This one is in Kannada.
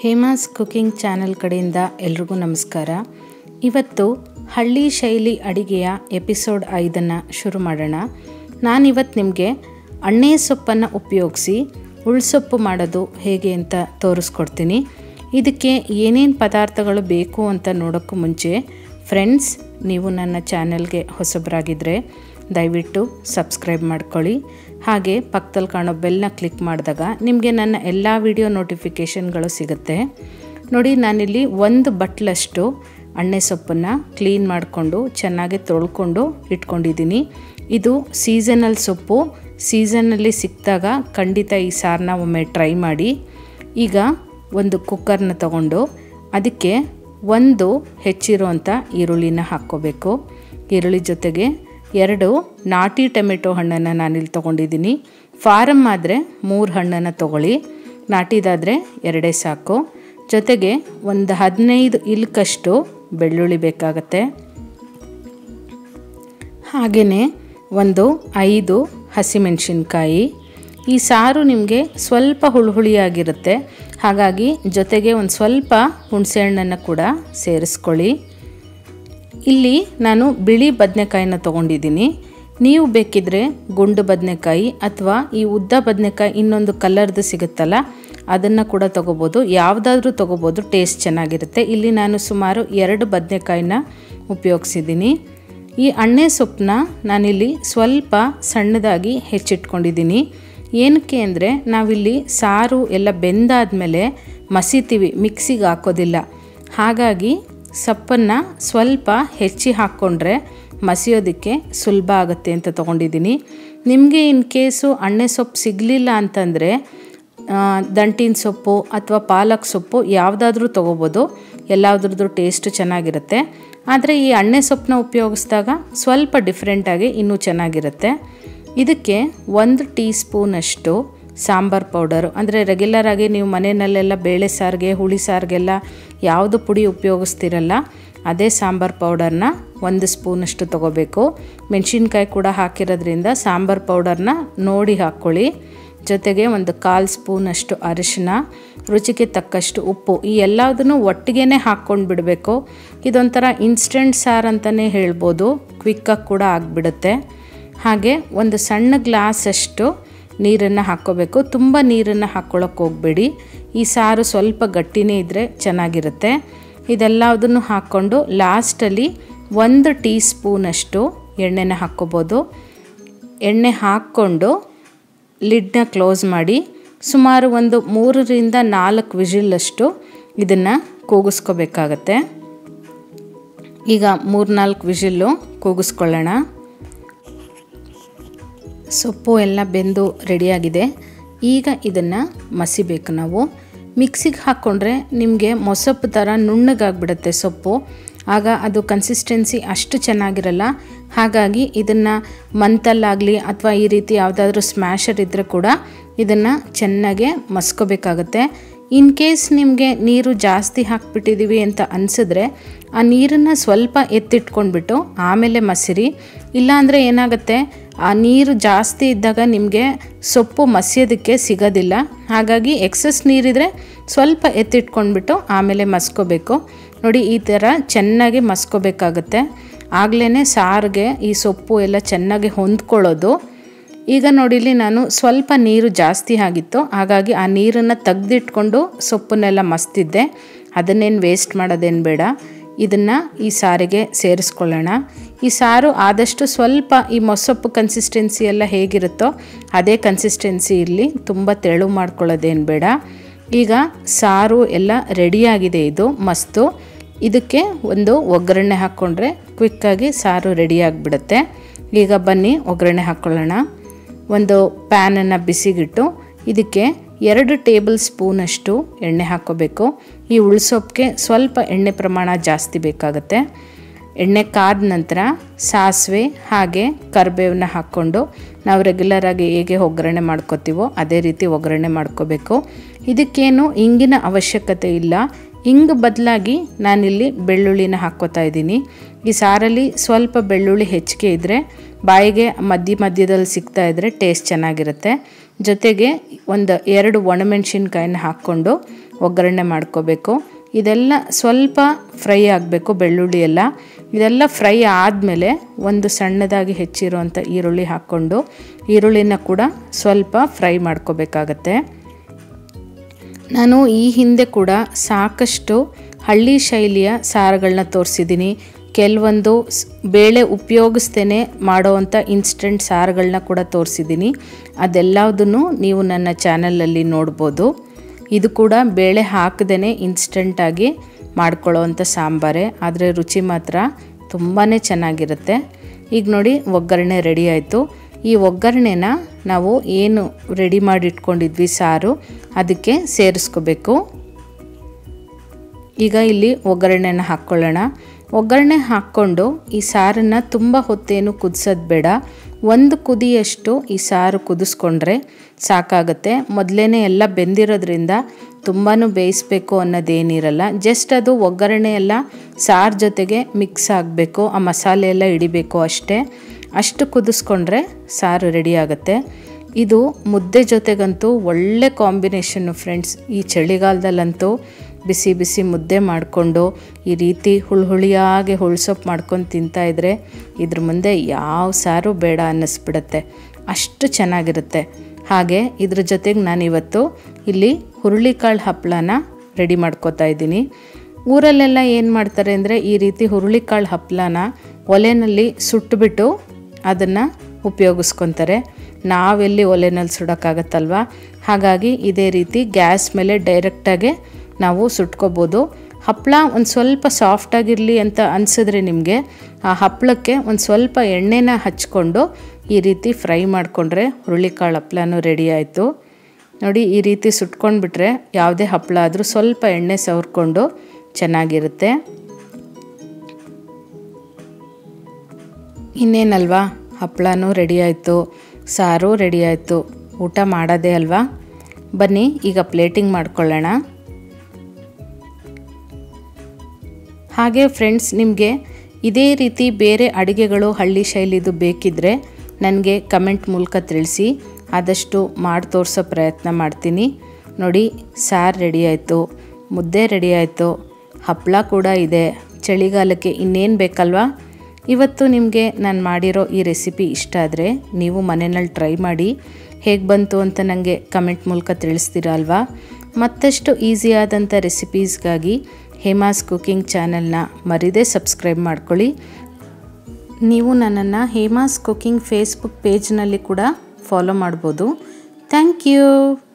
ಹೇಮಾಸ್ ಕುಕಿಂಗ್ ಚಾನಲ್ ಕಡೆಯಿಂದ ಎಲ್ರಿಗೂ ನಮಸ್ಕಾರ ಇವತ್ತು ಹಳ್ಳಿ ಶೈಲಿ ಅಡಿಗೆಯ ಎಪಿಸೋಡ್ ಐದನ್ನು ಶುರು ಮಾಡೋಣ ನಾನಿವತ್ತು ನಿಮಗೆ ಅಣ್ಣೆ ಸೊಪ್ಪನ್ನು ಉಪಯೋಗಿಸಿ ಉಳ್ಸೊಪ್ಪು ಮಾಡೋದು ಹೇಗೆ ಅಂತ ತೋರಿಸ್ಕೊಡ್ತೀನಿ ಇದಕ್ಕೆ ಏನೇನು ಪದಾರ್ಥಗಳು ಬೇಕು ಅಂತ ನೋಡೋಕ್ಕೂ ಮುಂಚೆ ಫ್ರೆಂಡ್ಸ್ ನೀವು ನನ್ನ ಚಾನೆಲ್ಗೆ ಹೊಸಬರಾಗಿದ್ದರೆ ದಯವಿಟ್ಟು ಸಬ್ಸ್ಕ್ರೈಬ್ ಮಾಡ್ಕೊಳ್ಳಿ ಹಾಗೆ ಪಕ್ಕದಲ್ಲಿ ಕಾಣೋ ಬೆಲ್ನ ಕ್ಲಿಕ್ ಮಾಡಿದಾಗ ನಿಮಗೆ ನನ್ನ ಎಲ್ಲ ವಿಡಿಯೋ ನೋಟಿಫಿಕೇಷನ್ಗಳು ಸಿಗುತ್ತೆ ನೋಡಿ ನಾನಿಲ್ಲಿ ಒಂದು ಬಟ್ಲಷ್ಟು ಅಣ್ಣೆ ಸೊಪ್ಪನ್ನು ಕ್ಲೀನ್ ಮಾಡಿಕೊಂಡು ಚೆನ್ನಾಗಿ ತೊಳ್ಕೊಂಡು ಇಟ್ಕೊಂಡಿದ್ದೀನಿ ಇದು ಸೀಸನಲ್ ಸೊಪ್ಪು ಸೀಸನಲ್ಲಿ ಸಿಕ್ಕಿದಾಗ ಖಂಡಿತ ಈ ಸಾರನ್ನ ಒಮ್ಮೆ ಟ್ರೈ ಮಾಡಿ ಈಗ ಒಂದು ಕುಕ್ಕರ್ನ ತಗೊಂಡು ಅದಕ್ಕೆ ಒಂದು ಹೆಚ್ಚಿರುವಂಥ ಈರುಳ್ಳಿನ ಹಾಕ್ಕೋಬೇಕು ಈರುಳ್ಳಿ ಜೊತೆಗೆ ಎರಡು ನಾಟಿ ಟೊಮೆಟೊ ಹಣ್ಣನ್ನು ನಾನಿಲ್ಲಿ ತೊಗೊಂಡಿದ್ದೀನಿ ಫಾರಮ್ ಆದರೆ ಮೂರು ಹಣ್ಣನ್ನು ತೊಗೊಳ್ಳಿ ನಾಟಿದಾದರೆ ಎರಡೇ ಸಾಕು ಜೊತೆಗೆ ಒಂದು ಹದಿನೈದು ಇಲ್ಕಷ್ಟು ಬೆಳ್ಳುಳ್ಳಿ ಬೇಕಾಗತ್ತೆ ಹಾಗೆಯೇ ಒಂದು ಐದು ಹಸಿಮೆಣಸಿನ್ಕಾಯಿ ಈ ಸಾರು ನಿಮಗೆ ಸ್ವಲ್ಪ ಹುಳಿಯಾಗಿರುತ್ತೆ ಹಾಗಾಗಿ ಜೊತೆಗೆ ಒಂದು ಸ್ವಲ್ಪ ಹುಣಸೆಹಣ್ಣನ್ನು ಕೂಡ ಸೇರಿಸ್ಕೊಳ್ಳಿ ಇಲ್ಲಿ ನಾನು ಬಿಳಿ ಬದನೆಕಾಯಿನ ತೊಗೊಂಡಿದ್ದೀನಿ ನೀವು ಬೇಕಿದ್ರೆ ಗುಂಡು ಬದನೆಕಾಯಿ ಅಥವಾ ಈ ಉದ್ದ ಬದನೆಕಾಯಿ ಇನ್ನೊಂದು ಕಲರ್ದು ಸಿಗುತ್ತಲ್ಲ ಅದನ್ನು ಕೂಡ ತೊಗೋಬೋದು ಯಾವುದಾದ್ರೂ ತೊಗೋಬೋದು ಟೇಸ್ಟ್ ಚೆನ್ನಾಗಿರುತ್ತೆ ಇಲ್ಲಿ ನಾನು ಸುಮಾರು ಎರಡು ಬದನೆಕಾಯಿನ ಉಪಯೋಗಿಸಿದ್ದೀನಿ ಈ ಅಣ್ಣೆ ಸೊಪ್ಪನ್ನ ನಾನಿಲ್ಲಿ ಸ್ವಲ್ಪ ಸಣ್ಣದಾಗಿ ಹೆಚ್ಚಿಟ್ಕೊಂಡಿದ್ದೀನಿ ಏನಕ್ಕೆ ಅಂದರೆ ನಾವಿಲ್ಲಿ ಸಾರು ಎಲ್ಲ ಬೆಂದಾದಮೇಲೆ ಮಸಿತೀವಿ ಮಿಕ್ಸಿಗೆ ಹಾಕೋದಿಲ್ಲ ಹಾಗಾಗಿ ಸೊಪ್ಪನ್ನು ಸ್ವಲ್ಪ ಹೆಚ್ಚಿ ಹಾಕ್ಕೊಂಡ್ರೆ ಮಸಿಯೋದಕ್ಕೆ ಸುಲಭ ಆಗುತ್ತೆ ಅಂತ ತೊಗೊಂಡಿದ್ದೀನಿ ನಿಮಗೆ ಇನ್ ಕೇಸು ಅಣ್ಣೆ ಸೊಪ್ಪು ಸಿಗಲಿಲ್ಲ ಅಂತಂದರೆ ದಂಟಿನ ಸೊಪ್ಪು ಅಥವಾ ಪಾಲಕ್ ಸೊಪ್ಪು ಯಾವುದಾದ್ರೂ ತೊಗೋಬೋದು ಎಲ್ಲದ್ರದ್ದು ಟೇಸ್ಟ್ ಚೆನ್ನಾಗಿರುತ್ತೆ ಆದರೆ ಈ ಅಣ್ಣೆ ಸೊಪ್ಪನ್ನ ಉಪಯೋಗಿಸಿದಾಗ ಸ್ವಲ್ಪ ಡಿಫ್ರೆಂಟಾಗಿ ಇನ್ನೂ ಚೆನ್ನಾಗಿರುತ್ತೆ ಇದಕ್ಕೆ ಒಂದು ಟೀ ಸ್ಪೂನಷ್ಟು ಸಾಂಬಾರು ಪೌಡರು ಅಂದರೆ ರೆಗ್ಯುಲರಾಗಿ ನೀವು ಮನೆಯಲ್ಲೆಲ್ಲ ಬೇಳೆ ಸಾರಿಗೆ ಹುಳಿ ಸಾರಿಗೆಲ್ಲ ಯಾವುದು ಪುಡಿ ಉಪಯೋಗಿಸ್ತಿರಲ್ಲ ಅದೇ ಸಾಂಬಾರು ಪೌಡರ್ನ ಒಂದು ಸ್ಪೂನಷ್ಟು ತೊಗೋಬೇಕು ಮೆಣಸಿನ್ಕಾಯಿ ಕೂಡ ಹಾಕಿರೋದ್ರಿಂದ ಸಾಂಬಾರು ಪೌಡರ್ನ ನೋಡಿ ಹಾಕ್ಕೊಳ್ಳಿ ಜೊತೆಗೆ ಒಂದು ಕಾಲು ಸ್ಪೂನಷ್ಟು ಅರಿಶಿನ ರುಚಿಗೆ ತಕ್ಕಷ್ಟು ಉಪ್ಪು ಈ ಎಲ್ಲದನ್ನು ಒಟ್ಟಿಗೆ ಹಾಕ್ಕೊಂಡು ಬಿಡಬೇಕು ಇದೊಂಥರ ಇನ್ಸ್ಟೆಂಟ್ ಸಾರು ಅಂತಲೇ ಹೇಳ್ಬೋದು ಕ್ವಿಕ್ಕಾಗಿ ಕೂಡ ಆಗಿಬಿಡುತ್ತೆ ಹಾಗೆ ಒಂದು ಸಣ್ಣ ಗ್ಲಾಸಷ್ಟು ನೀರನ್ನು ಹಾಕ್ಕೋಬೇಕು ತುಂಬ ನೀರನ್ನು ಹಾಕ್ಕೊಳ್ಳೋಕೆ ಹೋಗಬೇಡಿ ಈ ಸಾರು ಸ್ವಲ್ಪ ಗಟ್ಟಿನೇ ಇದ್ದರೆ ಚೆನ್ನಾಗಿರುತ್ತೆ ಇದೆಲ್ಲದನ್ನು ಹಾಕ್ಕೊಂಡು ಲಾಸ್ಟಲ್ಲಿ ಒಂದು ಟೀ ಸ್ಪೂನಷ್ಟು ಎಣ್ಣೆನ ಹಾಕ್ಕೋಬೋದು ಎಣ್ಣೆ ಹಾಕ್ಕೊಂಡು ಲಿಡ್ನ ಕ್ಲೋಸ್ ಮಾಡಿ ಸುಮಾರು ಒಂದು ಮೂರರಿಂದ ನಾಲ್ಕು ವಿಜಿಲಷ್ಟು ಇದನ್ನು ಕೂಗಿಸ್ಕೋಬೇಕಾಗತ್ತೆ ಈಗ ಮೂರು ನಾಲ್ಕು ವಿಜಿಲ್ಲು ಕೂಗಿಸ್ಕೊಳ್ಳೋಣ ಸೊಪ್ಪು ಎಲ್ಲ ಬೆಂದು ರೆಡಿಯಾಗಿದೆ ಈಗ ಇದನ್ನು ಮಸಿಬೇಕು ನಾವು ಮಿಕ್ಸಿಗೆ ಹಾಕ್ಕೊಂಡ್ರೆ ನಿಮಗೆ ಮೊಸಪ್ಪು ಥರ ನುಣ್ಣಗಾಗ್ಬಿಡುತ್ತೆ ಸೊಪ್ಪು ಆಗ ಅದು ಕನ್ಸಿಸ್ಟೆನ್ಸಿ ಅಷ್ಟು ಚೆನ್ನಾಗಿರಲ್ಲ ಹಾಗಾಗಿ ಇದನ್ನು ಮಂತಲ್ಲಾಗಲಿ ಅಥವಾ ಈ ರೀತಿ ಯಾವುದಾದ್ರೂ ಸ್ಮ್ಯಾಶರ್ ಇದ್ದರೆ ಕೂಡ ಇದನ್ನು ಚೆನ್ನಾಗೆ ಮಸ್ಕೋಬೇಕಾಗತ್ತೆ ಇನ್ ಕೇಸ್ ನಿಮಗೆ ನೀರು ಜಾಸ್ತಿ ಹಾಕ್ಬಿಟ್ಟಿದ್ದೀವಿ ಅಂತ ಅನಿಸಿದ್ರೆ ಆ ನೀರನ್ನು ಸ್ವಲ್ಪ ಎತ್ತಿಟ್ಕೊಂಡ್ಬಿಟ್ಟು ಆಮೇಲೆ ಮಸಿರಿ ಇಲ್ಲಾಂದರೆ ಏನಾಗುತ್ತೆ ಆ ನೀರು ಜಾಸ್ತಿ ಇದ್ದಾಗ ನಿಮಗೆ ಸೊಪ್ಪು ಮಸಿಯೋದಕ್ಕೆ ಸಿಗೋದಿಲ್ಲ ಹಾಗಾಗಿ ಎಕ್ಸಸ್ ನೀರಿದ್ರೆ ಸ್ವಲ್ಪ ಎತ್ತಿಟ್ಕೊಂಡ್ಬಿಟ್ಟು ಆಮೇಲೆ ಮಸ್ಕೋಬೇಕು ನೋಡಿ ಈ ಥರ ಚೆನ್ನಾಗಿ ಮಸ್ಕೋಬೇಕಾಗತ್ತೆ ಆಗಲೇ ಸಾರಿಗೆ ಈ ಸೊಪ್ಪು ಎಲ್ಲ ಚೆನ್ನಾಗಿ ಹೊಂದ್ಕೊಳ್ಳೋದು ಈಗ ನೋಡಿಲಿ ನಾನು ಸ್ವಲ್ಪ ನೀರು ಜಾಸ್ತಿ ಆಗಿತ್ತು ಹಾಗಾಗಿ ಆ ನೀರನ್ನು ತೆಗ್ದಿಟ್ಕೊಂಡು ಸೊಪ್ಪನ್ನೆಲ್ಲ ಮಸ್ತಿದ್ದೆ ಅದನ್ನೇನು ವೇಸ್ಟ್ ಮಾಡೋದೇನು ಬೇಡ ಇದನ್ನು ಈ ಸಾರಿಗೆ ಸೇರಿಸ್ಕೊಳ್ಳೋಣ ಈ ಸಾರು ಆದಷ್ಟು ಸ್ವಲ್ಪ ಈ ಮೊಸಪ್ಪು ಕನ್ಸಿಸ್ಟೆನ್ಸಿ ಎಲ್ಲ ಹೇಗಿರುತ್ತೋ ಅದೇ ಕನ್ಸಿಸ್ಟೆನ್ಸಿ ಇರಲಿ ತುಂಬ ತೆಳು ಮಾಡ್ಕೊಳ್ಳೋದೇನು ಬೇಡ ಈಗ ಸಾರು ಎಲ್ಲ ರೆಡಿಯಾಗಿದೆ ಇದು ಮಸ್ತು ಇದಕ್ಕೆ ಒಂದು ಒಗ್ಗರಣೆ ಹಾಕ್ಕೊಂಡ್ರೆ ಕ್ವಿಕ್ಕಾಗಿ ಸಾರು ರೆಡಿಯಾಗಿಬಿಡುತ್ತೆ ಈಗ ಬನ್ನಿ ಒಗ್ಗರಣೆ ಹಾಕ್ಕೊಳ್ಳೋಣ ಒಂದು ಪ್ಯಾನನ್ನು ಬಿಸಿಗಿಟ್ಟು ಇದಕ್ಕೆ ಎರಡು ಟೇಬಲ್ ಸ್ಪೂನಷ್ಟು ಎಣ್ಣೆ ಹಾಕ್ಕೋಬೇಕು ಈ ಉಳ್ಸೊಪ್ಪಿಗೆ ಸ್ವಲ್ಪ ಎಣ್ಣೆ ಪ್ರಮಾಣ ಜಾಸ್ತಿ ಬೇಕಾಗುತ್ತೆ ಎಣ್ಣೆ ಕಾದ ನಂತರ ಸಾಸಿವೆ ಹಾಗೆ ಕರಿಬೇವನ್ನ ಹಾಕ್ಕೊಂಡು ನಾವು ರೆಗ್ಯುಲರಾಗಿ ಹೇಗೆ ಒಗ್ಗರಣೆ ಮಾಡ್ಕೋತೀವೋ ಅದೇ ರೀತಿ ಒಗ್ಗರಣೆ ಮಾಡ್ಕೋಬೇಕು ಇದಕ್ಕೇನು ಇಂಗಿನ ಅವಶ್ಯಕತೆ ಇಲ್ಲ ಹಿಂಗೆ ಬದಲಾಗಿ ನಾನಿಲ್ಲಿ ಬೆಳ್ಳುಳ್ಳಿನ ಹಾಕ್ಕೋತಾ ಇದ್ದೀನಿ ಈ ಸಾರಲ್ಲಿ ಸ್ವಲ್ಪ ಬೆಳ್ಳುಳ್ಳಿ ಹೆಚ್ಚಿಗೆ ಇದ್ದರೆ ಬಾಯಿಗೆ ಮಧ್ಯ ಮಧ್ಯದಲ್ಲಿ ಸಿಗ್ತಾ ಇದ್ದರೆ ಟೇಸ್ಟ್ ಚೆನ್ನಾಗಿರುತ್ತೆ ಜೊತೆಗೆ ಒಂದು ಎರಡು ಒಣಮೆಣಸಿನ್ಕಾಯಿನ ಹಾಕ್ಕೊಂಡು ಒಗ್ಗರಣೆ ಮಾಡ್ಕೋಬೇಕು ಇದೆಲ್ಲ ಸ್ವಲ್ಪ ಫ್ರೈ ಆಗಬೇಕು ಬೆಳ್ಳುಳ್ಳಿ ಎಲ್ಲ ಇದೆಲ್ಲ ಫ್ರೈ ಆದಮೇಲೆ ಒಂದು ಸಣ್ಣದಾಗಿ ಹೆಚ್ಚಿರುವಂಥ ಈರುಳ್ಳಿ ಹಾಕ್ಕೊಂಡು ಈರುಳ್ಳಿನ ಕೂಡ ಸ್ವಲ್ಪ ಫ್ರೈ ಮಾಡ್ಕೋಬೇಕಾಗತ್ತೆ ನಾನು ಈ ಹಿಂದೆ ಕೂಡ ಸಾಕಷ್ಟು ಹಳ್ಳಿ ಶೈಲಿಯ ಸಾರುಗಳನ್ನ ತೋರಿಸಿದ್ದೀನಿ ಕೆಲವೊಂದು ಬೇಳೆ ಉಪಯೋಗಿಸ್ತೇನೆ ಮಾಡೋವಂಥ ಇನ್ಸ್ಟೆಂಟ್ ಸಾರುಗಳನ್ನ ಕೂಡ ತೋರಿಸಿದ್ದೀನಿ ಅದೆಲ್ಲದನ್ನು ನೀವು ನನ್ನ ಚಾನಲಲ್ಲಿ ನೋಡ್ಬೋದು ಇದು ಕೂಡ ಬೇಳೆ ಹಾಕದೇ ಇನ್ಸ್ಟೆಂಟಾಗಿ ಮಾಡ್ಕೊಳ್ಳೋವಂಥ ಸಾಂಬಾರೇ ಆದರೆ ರುಚಿ ಮಾತ್ರ ತುಂಬಾ ಚೆನ್ನಾಗಿರುತ್ತೆ ಈಗ ನೋಡಿ ಒಗ್ಗರಣೆ ರೆಡಿ ಆಯಿತು ಈ ಒಗ್ಗರಣೆನ ನಾವು ಏನು ರೆಡಿ ಮಾಡಿ ಇಟ್ಕೊಂಡಿದ್ವಿ ಸಾರು ಅದಕ್ಕೆ ಸೇರಿಸ್ಕೋಬೇಕು ಈಗ ಇಲ್ಲಿ ಒಗ್ಗರಣೆನ ಹಾಕ್ಕೊಳ್ಳೋಣ ಒಗ್ಗರಣೆ ಹಾಕ್ಕೊಂಡು ಈ ಸಾರನ್ನು ತುಂಬ ಹೊತ್ತೇನು ಕುದಿಸೋದು ಬೇಡ ಒಂದು ಕುದಿಯಷ್ಟು ಈ ಸಾರು ಕುದಿಸ್ಕೊಂಡ್ರೆ ಸಾಕಾಗುತ್ತೆ ಮೊದಲೇ ಎಲ್ಲ ಬೆಂದಿರೋದ್ರಿಂದ ತುಂಬಾ ಬೇಯಿಸ್ಬೇಕು ಅನ್ನೋದೇನಿರಲ್ಲ ಜಸ್ಟ್ ಅದು ಒಗ್ಗರಣೆ ಎಲ್ಲ ಸಾರು ಜೊತೆಗೆ ಮಿಕ್ಸ್ ಆಗಬೇಕು ಆ ಮಸಾಲೆ ಎಲ್ಲ ಹಿಡಿಬೇಕು ಅಷ್ಟೇ ಅಷ್ಟು ಕುದಿಸ್ಕೊಂಡ್ರೆ ಸಾರು ರೆಡಿ ಆಗುತ್ತೆ ಇದು ಮುದ್ದೆ ಜೊತೆಗಂತೂ ಒಳ್ಳೆ ಕಾಂಬಿನೇಷನ್ನು ಫ್ರೆಂಡ್ಸ್ ಈ ಚಳಿಗಾಲದಲ್ಲಂತೂ ಬಿಸಿ ಬಿಸಿ ಮುದ್ದೆ ಮಾಡಿಕೊಂಡು ಈ ರೀತಿ ಹುಳು ಹುಳಿಯಾಗಿ ಹುಳ್ಸೊಪ್ಪು ಮಾಡ್ಕೊಂಡು ತಿಂತಾಯಿದ್ರೆ ಇದ್ರ ಮುಂದೆ ಯಾವ ಸಾರು ಬೇಡ ಅನ್ನಿಸ್ಬಿಡುತ್ತೆ ಅಷ್ಟು ಚೆನ್ನಾಗಿರುತ್ತೆ ಹಾಗೆ ಇದ್ರ ಜೊತೆಗೆ ನಾನಿವತ್ತು ಇಲ್ಲಿ ಹುರುಳಿಕಾಳು ಹಪ್ಪಳನ ರೆಡಿ ಮಾಡ್ಕೋತಾ ಇದ್ದೀನಿ ಊರಲ್ಲೆಲ್ಲ ಏನು ಮಾಡ್ತಾರೆ ಅಂದರೆ ಈ ರೀತಿ ಹುರುಳಿಕಾಳು ಹಪ್ಪಳನ ಒಲೆಯಲ್ಲಿ ಸುಟ್ಟುಬಿಟ್ಟು ಅದನ್ನು ಉಪಯೋಗಿಸ್ಕೊತಾರೆ ನಾವೆಲ್ಲಿ ಒಲೆನಲ್ಲಿ ಸುಡೋಕ್ಕಾಗತ್ತಲ್ವ ಹಾಗಾಗಿ ಇದೇ ರೀತಿ ಗ್ಯಾಸ್ ಮೇಲೆ ಡೈರೆಕ್ಟಾಗೆ ನಾವು ಸುಟ್ಕೋಬೋದು ಹಪ್ಪಳ ಒಂದು ಸ್ವಲ್ಪ ಸಾಫ್ಟಾಗಿರಲಿ ಅಂತ ಅನಿಸಿದ್ರೆ ನಿಮಗೆ ಆ ಹಪ್ಪಳಕ್ಕೆ ಒಂದು ಸ್ವಲ್ಪ ಎಣ್ಣೆನ ಹಚ್ಕೊಂಡು ಈ ರೀತಿ ಫ್ರೈ ಮಾಡಿಕೊಂಡ್ರೆ ಹುರುಳಿಕಾಳು ಹಪ್ಪಳನೂ ರೆಡಿ ಆಯಿತು ನೋಡಿ ಈ ರೀತಿ ಸುಟ್ಕೊಂಡ್ಬಿಟ್ರೆ ಯಾವುದೇ ಹಪ್ಪಳ ಆದರೂ ಸ್ವಲ್ಪ ಎಣ್ಣೆ ಸವರ್ಕೊಂಡು ಚೆನ್ನಾಗಿರುತ್ತೆ ಇನ್ನೇನಲ್ವಾ ಹಪ್ಪಳನೂ ರೆಡಿ ಆಯಿತು ಸಾರು ರೆಡಿ ಆಯಿತು ಊಟ ಮಾಡೋದೇ ಅಲ್ವಾ ಬನ್ನಿ ಈಗ ಪ್ಲೇಟಿಂಗ್ ಮಾಡ್ಕೊಳ್ಳೋಣ ಹಾಗೆ ಫ್ರೆಂಡ್ಸ್ ನಿಮಗೆ ಇದೇ ರೀತಿ ಬೇರೆ ಅಡುಗೆಗಳು ಹಳ್ಳಿ ಶೈಲಿದು ಬೇಕಿದ್ದರೆ ನನಗೆ ಕಮೆಂಟ್ ಮೂಲಕ ತಿಳಿಸಿ ಆದಷ್ಟು ಮಾಡಿ ತೋರಿಸೋ ಪ್ರಯತ್ನ ಮಾಡ್ತೀನಿ ನೋಡಿ ಸಾರು ರೆಡಿ ಆಯಿತು ಮುದ್ದೆ ರೆಡಿ ಆಯಿತು ಹಪ್ಪಳ ಕೂಡ ಇದೆ ಚಳಿಗಾಲಕ್ಕೆ ಇನ್ನೇನು ಬೇಕಲ್ವಾ ಇವತ್ತು ನಿಮಗೆ ನಾನು ಮಾಡಿರೋ ಈ ರೆಸಿಪಿ ಇಷ್ಟ ಆದರೆ ನೀವು ಮನೆಯಲ್ಲಿ ಟ್ರೈ ಮಾಡಿ ಹೇಗೆ ಬಂತು ಅಂತ ನನಗೆ ಕಮೆಂಟ್ ಮೂಲಕ ತಿಳಿಸ್ತೀರ ಅಲ್ವಾ ಮತ್ತಷ್ಟು ಈಸಿಯಾದಂಥ ರೆಸಿಪೀಸ್ಗಾಗಿ ಹೇಮಾಸ್ ಕುಕಿಂಗ್ ಚಾನಲ್ನ ಮರಿದೇ ಸಬ್ಸ್ಕ್ರೈಬ್ ಮಾಡ್ಕೊಳ್ಳಿ ನೀವು ನನ್ನನ್ನು ಹೇಮಾಸ್ ಕುಕಿಂಗ್ ಫೇಸ್ಬುಕ್ ಪೇಜ್ನಲ್ಲಿ ಕೂಡ ಫಾಲೋ ಮಾಡ್ಬೋದು ಥ್ಯಾಂಕ್ ಯು